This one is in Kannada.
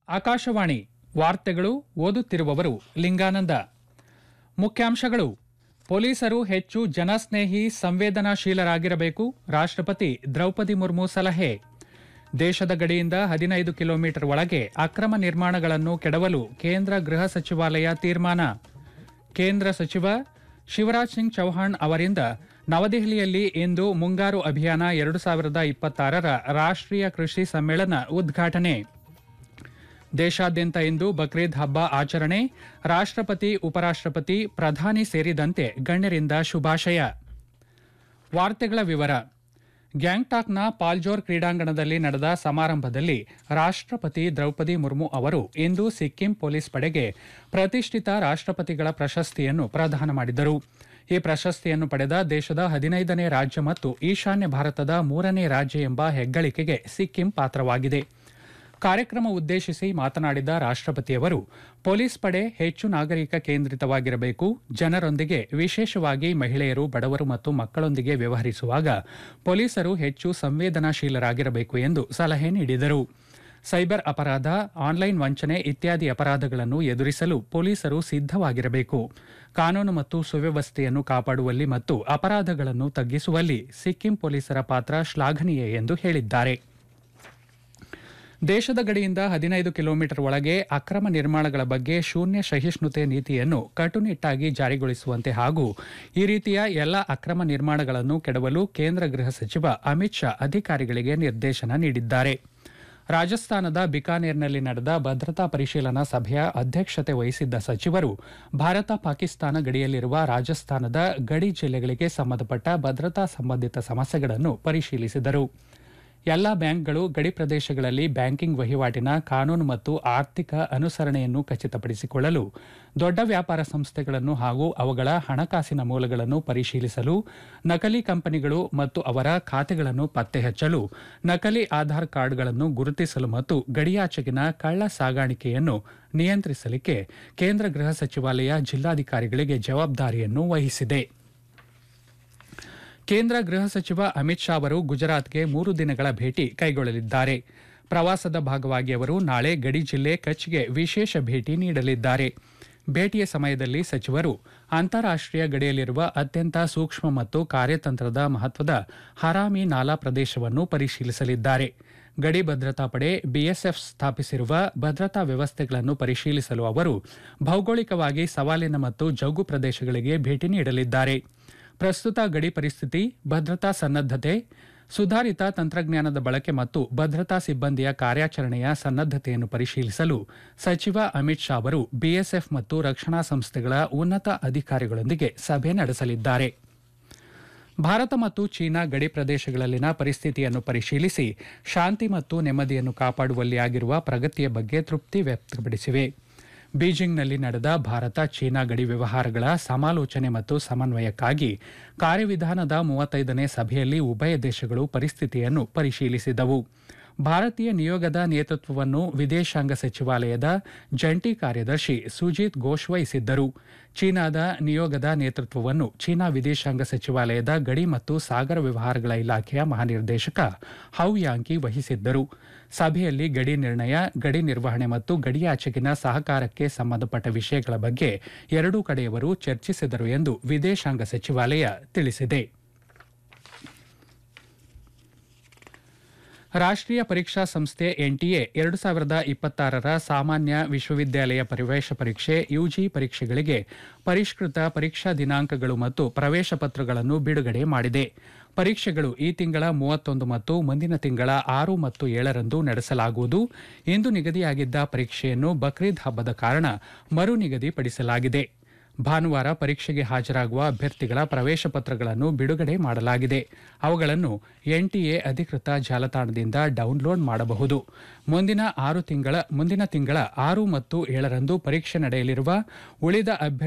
ಆಕಾಶವಾಣಿ ವಾರ್ತೆಗಳು ಓದುತ್ತಿರುವವರು ಲಿಂಗಾನಂದ ಮುಖ್ಯಾಂಶಗಳು ಪೊಲೀಸರು ಹೆಚ್ಚು ಜನಸ್ನೇಹಿ ಸಂವೇದನಾಶೀಲರಾಗಿರಬೇಕು ರಾಷ್ಟ್ರಪತಿ ದ್ರೌಪದಿ ಮುರ್ಮು ಸಲಹೆ ದೇಶದ ಗಡಿಯಿಂದ ಹದಿನೈದು ಕಿಲೋಮೀಟರ್ ಒಳಗೆ ಅಕ್ರಮ ನಿರ್ಮಾಣಗಳನ್ನು ಕೆಡವಲು ಕೇಂದ್ರ ಗೃಹ ಸಚಿವಾಲಯ ತೀರ್ಮಾನ ಕೇಂದ್ರ ಸಚಿವ ಶಿವರಾಜ್ ಸಿಂಗ್ ಚೌಹಾಣ್ ಅವರಿಂದ ನವದೆಹಲಿಯಲ್ಲಿ ಇಂದು ಮುಂಗಾರು ಅಭಿಯಾನ ಎರಡು ಸಾವಿರದ ಇಪ್ಪತ್ತಾರರ ರಾಷ್ಟ್ರೀಯ ಕೃಷಿ ಸಮ್ಮೇಳನ ಉದ್ಘಾಟನೆ ದೇಶಾದ್ಯಂತ ಇಂದು ಬಕ್ರೀದ್ ಹಬ್ಬ ಆಚರಣೆ ರಾಷ್ಟ್ರಪತಿ ಉಪರಾಷ್ಟ್ರಪತಿ ಪ್ರಧಾನಿ ಸೇರಿದಂತೆ ಗಣ್ಯರಿಂದ ಶುಭಾಶಯ ವಾರ್ತೆಗಳ ವಿವರ ಗ್ಯಾಂಗ್ಟಾಕ್ನ ಪಾಲ್ಜೋರ್ ಕ್ರೀಡಾಂಗಣದಲ್ಲಿ ನಡೆದ ಸಮಾರಂಭದಲ್ಲಿ ರಾಷ್ಟ್ರಪತಿ ದ್ರೌಪದಿ ಮುರ್ಮು ಅವರು ಇಂದು ಸಿಕ್ಕಿಂ ಪೊಲೀಸ್ ಪಡೆಗೆ ಪ್ರತಿಷ್ಠಿತ ರಾಷ್ಟ್ರಪತಿಗಳ ಪ್ರಶಸ್ತಿಯನ್ನು ಪ್ರದಾನ ಮಾಡಿದರು ಈ ಪ್ರಶಸ್ತಿಯನ್ನು ಪಡೆದ ದೇಶದ ಹದಿನೈದನೇ ರಾಜ್ಯ ಮತ್ತು ಈಶಾನ್ಯ ಭಾರತದ ಮೂರನೇ ರಾಜ್ಯ ಎಂಬ ಹೆಗ್ಗಳಿಕೆಗೆ ಸಿಕ್ಕಿಂ ಪಾತ್ರವಾಗಿದೆ ಕಾರ್ಯಕ್ರಮ ಉದ್ದೇಶಿಸಿ ಮಾತನಾಡಿದ ರಾಷ್ಟ್ರಪತಿಯವರು ಪೊಲೀಸ್ ಪಡೆ ಹೆಚ್ಚು ನಾಗರಿಕ ಕೇಂದ್ರಿತವಾಗಿರಬೇಕು ಜನರೊಂದಿಗೆ ವಿಶೇಷವಾಗಿ ಮಹಿಳೆಯರು ಬಡವರು ಮತ್ತು ಮಕ್ಕಳೊಂದಿಗೆ ವ್ಯವಹರಿಸುವಾಗ ಪೊಲೀಸರು ಹೆಚ್ಚು ಸಂವೇದನಾಶೀಲರಾಗಿರಬೇಕು ಎಂದು ಸಲಹೆ ನೀಡಿದರು ಸೈಬರ್ ಅಪರಾಧ ಆನ್ಲೈನ್ ವಂಚನೆ ಇತ್ಯಾದಿ ಅಪರಾಧಗಳನ್ನು ಎದುರಿಸಲು ಪೊಲೀಸರು ಸಿದ್ಧವಾಗಿರಬೇಕು ಕಾನೂನು ಮತ್ತು ಸುವ್ಯವಸ್ಥೆಯನ್ನು ಕಾಪಾಡುವಲ್ಲಿ ಮತ್ತು ಅಪರಾಧಗಳನ್ನು ತಗ್ಗಿಸುವಲ್ಲಿ ಸಿಕ್ಕಿಂ ಪೊಲೀಸರ ಪಾತ್ರ ಶ್ಲಾಘನೀಯ ಎಂದು ಹೇಳಿದ್ದಾರೆ ದೇಶದ ಗಡಿಯಿಂದ ಹದಿನೈದು ಕಿಲೋಮೀಟರ್ ಒಳಗೆ ಅಕ್ರಮ ನಿರ್ಮಾಣಗಳ ಬಗ್ಗೆ ಶೂನ್ಯ ಸಹಿಷ್ಣುತೆ ನೀತಿಯನ್ನು ಕಟ್ಟುನಿಟ್ಟಾಗಿ ಜಾರಿಗೊಳಿಸುವಂತೆ ಹಾಗೂ ಈ ರೀತಿಯ ಎಲ್ಲ ಅಕ್ರಮ ನಿರ್ಮಾಣಗಳನ್ನು ಕೆಡವಲು ಕೇಂದ್ರ ಗೃಹ ಸಚಿವ ಅಮಿತ್ ಶಾ ಅಧಿಕಾರಿಗಳಿಗೆ ನಿರ್ದೇಶನ ನೀಡಿದ್ದಾರೆ ರಾಜಸ್ಥಾನದ ಬಿಕಾನೇರ್ನಲ್ಲಿ ನಡೆದ ಭದ್ರತಾ ಪರಿಶೀಲನಾ ಸಭೆಯ ಅಧ್ಯಕ್ಷತೆ ವಹಿಸಿದ್ದ ಸಚಿವರು ಭಾರತ ಪಾಕಿಸ್ತಾನ ಗಡಿಯಲ್ಲಿರುವ ರಾಜಸ್ಥಾನದ ಗಡಿ ಜಿಲ್ಲೆಗಳಿಗೆ ಸಂಬಂಧಪಟ್ಟ ಭದ್ರತಾ ಸಂಬಂಧಿತ ಸಮಸ್ಯೆಗಳನ್ನು ಪರಿಶೀಲಿಸಿದರು ಎಲ್ಲಾ ಬ್ಯಾಂಕ್ಗಳು ಗಡಿ ಪ್ರದೇಶಗಳಲ್ಲಿ ಬ್ಯಾಂಕಿಂಗ್ ವಹಿವಾಟಿನ ಕಾನೂನು ಮತ್ತು ಆರ್ಥಿಕ ಅನುಸರಣೆಯನ್ನು ಖಚಿತಪಡಿಸಿಕೊಳ್ಳಲು ದೊಡ್ಡ ವ್ಯಾಪಾರ ಸಂಸ್ಥೆಗಳನ್ನು ಹಾಗೂ ಅವುಗಳ ಹಣಕಾಸಿನ ಮೂಲಗಳನ್ನು ಪರಿಶೀಲಿಸಲು ನಕಲಿ ಕಂಪನಿಗಳು ಮತ್ತು ಅವರ ಖಾತೆಗಳನ್ನು ಪತ್ತೆ ಹಚ್ಚಲು ನಕಲಿ ಆಧಾರ್ ಕಾರ್ಡ್ಗಳನ್ನು ಗುರುತಿಸಲು ಮತ್ತು ಗಡಿಯಾಚೆಗಿನ ಕಳ್ಳ ಸಾಗಾಣಿಕೆಯನ್ನು ನಿಯಂತ್ರಿಸಲಿಕ್ಕೆ ಕೇಂದ್ರ ಗೃಹ ಸಚಿವಾಲಯ ಜಿಲ್ಲಾಧಿಕಾರಿಗಳಿಗೆ ಜವಾಬ್ದಾರಿಯನ್ನು ವಹಿಸಿದೆ ಕೇಂದ್ರ ಗೃಹ ಸಚಿವ ಅಮಿತ್ ಶಾ ಅವರು ಗುಜರಾತ್ಗೆ ಮೂರು ದಿನಗಳ ಭೇಟಿ ಕೈಗೊಳ್ಳಲಿದ್ದಾರೆ ಪ್ರವಾಸದ ಭಾಗವಾಗಿ ಅವರು ನಾಳೆ ಗಡಿ ಜಿಲ್ಲೆ ಕಚ್ಗೆ ವಿಶೇಷ ಭೇಟಿ ನೀಡಲಿದ್ದಾರೆ ಭೇಟಿಯ ಸಮಯದಲ್ಲಿ ಸಚಿವರು ಅಂತಾರಾಷ್ಟೀಯ ಗಡಿಯಲ್ಲಿರುವ ಅತ್ಯಂತ ಸೂಕ್ಷ್ಮ ಮತ್ತು ಕಾರ್ಯತಂತ್ರದ ಮಹತ್ವದ ಹರಾಮಿ ನಾಲಾ ಪ್ರದೇಶವನ್ನು ಪರಿಶೀಲಿಸಲಿದ್ದಾರೆ ಗಡಿ ಭದ್ರತಾ ಪಡೆ ಬಿಎಸ್ಎಫ್ ಸ್ಥಾಪಿಸಿರುವ ಭದ್ರತಾ ವ್ಯವಸ್ಥೆಗಳನ್ನು ಪರಿಶೀಲಿಸಲು ಅವರು ಭೌಗೋಳಿಕವಾಗಿ ಸವಾಲಿನ ಮತ್ತು ಜೌಗು ಪ್ರದೇಶಗಳಿಗೆ ಭೇಟಿ ನೀಡಲಿದ್ದಾರೆ ಪ್ರಸ್ತುತ ಗಡಿ ಪರಿಸ್ಥಿತಿ ಭದ್ರತಾ ಸನ್ನದ್ದತೆ ಸುಧಾರಿತ ತಂತ್ರಜ್ಞಾನದ ಬಳಕೆ ಮತ್ತು ಭದ್ರತಾ ಸಿಬ್ಬಂದಿಯ ಕಾರ್ಯಾಚರಣೆಯ ಸನ್ನದ್ದತೆಯನ್ನು ಪರಿಶೀಲಿಸಲು ಸಚಿವ ಅಮಿತ್ ಶಾ ಅವರು ಬಿಎಸ್ಎಫ್ ಮತ್ತು ರಕ್ಷಣಾ ಸಂಸ್ಥೆಗಳ ಉನ್ನತ ಅಧಿಕಾರಿಗಳೊಂದಿಗೆ ಸಭೆ ನಡೆಸಲಿದ್ದಾರೆ ಭಾರತ ಮತ್ತು ಚೀನಾ ಗಡಿ ಪ್ರದೇಶಗಳಲ್ಲಿನ ಪರಿಸ್ಥಿತಿಯನ್ನು ಪರಿಶೀಲಿಸಿ ಶಾಂತಿ ಮತ್ತು ನೆಮ್ಮದಿಯನ್ನು ಕಾಪಾಡುವಲ್ಲಿ ಆಗಿರುವ ಪ್ರಗತಿಯ ಬಗ್ಗೆ ತೃಪ್ತಿ ವ್ಯಕ್ತಪಡಿಸಿವೆ ಬೀಜಿಂಗ್ನಲ್ಲಿ ನಡೆದ ಭಾರತ ಚೀನಾ ಗಡಿ ವ್ಯವಹಾರಗಳ ಸಮಾಲೋಚನೆ ಮತ್ತು ಸಮನ್ವಯಕ್ಕಾಗಿ ಕಾರ್ಯವಿಧಾನದ ಮೂವತ್ತೈದನೇ ಸಭೆಯಲ್ಲಿ ಉಭಯ ದೇಶಗಳು ಪರಿಸ್ಥಿತಿಯನ್ನು ಪರಿಶೀಲಿಸಿದವು ಭಾರತೀಯ ನಿಯೋಗದ ನೇತೃತ್ವವನ್ನು ವಿದೇಶಾಂಗ ಸಚಿವಾಲಯದ ಜಂಟಿ ಕಾರ್ಯದರ್ಶಿ ಸುಜಿತ್ ಘೋಷ್ ವಹಿಸಿದ್ದರು ಚೀನಾದ ನಿಯೋಗದ ನೇತೃತ್ವವನ್ನು ಚೀನಾ ವಿದೇಶಾಂಗ ಸಚಿವಾಲಯದ ಗಡಿ ಮತ್ತು ಸಾಗರ ವ್ಯವಹಾರಗಳ ಇಲಾಖೆಯ ಮಹಾನಿರ್ದೇಶಕ ಹೌ ಯಾಂಕಿ ವಹಿಸಿದ್ದರು ಸಭೆಯಲ್ಲಿ ಗಡಿ ನಿರ್ಣಯ ಗಡಿ ನಿರ್ವಹಣೆ ಮತ್ತು ಗಡಿಯಾಚೆಗಿನ ಸಹಕಾರಕ್ಕೆ ಸಂಬಂಧಪಟ್ಟ ವಿಷಯಗಳ ಬಗ್ಗೆ ಎರಡೂ ಕಡೆಯವರು ಚರ್ಚಿಸಿದರು ಎಂದು ವಿದೇಶಾಂಗ ಸಚಿವಾಲಯ ತಿಳಿಸಿದೆ ರಾಷ್ಟ್ರೀಯ ಪರೀಕ್ಷಾ ಸಂಸ್ಥೆ ಎನ್ಟಿಎ ಎರಡು ಸಾವಿರದ ಇಪ್ಪತ್ತಾರರ ಸಾಮಾನ್ಯ ವಿಶ್ವವಿದ್ಯಾಲಯ ಪ್ರವೇಶ ಪರೀಕ್ಷೆ ಯುಜಿ ಪರೀಕ್ಷೆಗಳಿಗೆ ಪರಿಷ್ಕೃತ ಪರೀಕ್ಷಾ ದಿನಾಂಕಗಳು ಮತ್ತು ಪ್ರವೇಶ ಪತ್ರಗಳನ್ನು ಬಿಡುಗಡೆ ಮಾಡಿದೆ ಪರೀಕ್ಷೆಗಳು ಈ ತಿಂಗಳ ಮೂವತ್ತೊಂದು ಮತ್ತು ಮುಂದಿನ ತಿಂಗಳ ಆರು ಮತ್ತು ಏಳರಂದು ನಡೆಸಲಾಗುವುದು ಇಂದು ನಿಗದಿಯಾಗಿದ್ದ ಪರೀಕ್ಷೆಯನ್ನು ಬಕ್ರೀದ್ ಹಬ್ಬದ ಕಾರಣ ಮರು ನಿಗದಿಪಡಿಸಲಾಗಿದೆ ಭಾನುವಾರ ಪರೀಕ್ಷೆಗೆ ಹಾಜರಾಗುವ ಅಭ್ಯರ್ಥಿಗಳ ಪ್ರವೇಶ ಪತ್ರಗಳನ್ನು ಬಿಡುಗಡೆ ಮಾಡಲಾಗಿದೆ ಅವುಗಳನ್ನು ಎನ್ಟಿಎ ಅಧಿಕೃತ ಜಾಲತಾಣದಿಂದ ಡೌನ್ಲೋಡ್ ಮಾಡಬಹುದು ಮುಂದಿನ ಆರು ತಿಂಗಳ ಮುಂದಿನ ತಿಂಗಳ ಆರು ಮತ್ತು ಏಳರಂದು ಪರೀಕ್ಷೆ ನಡೆಯಲಿರುವ ಉಳಿದ ಅಭ್ಯರ್ಥಿ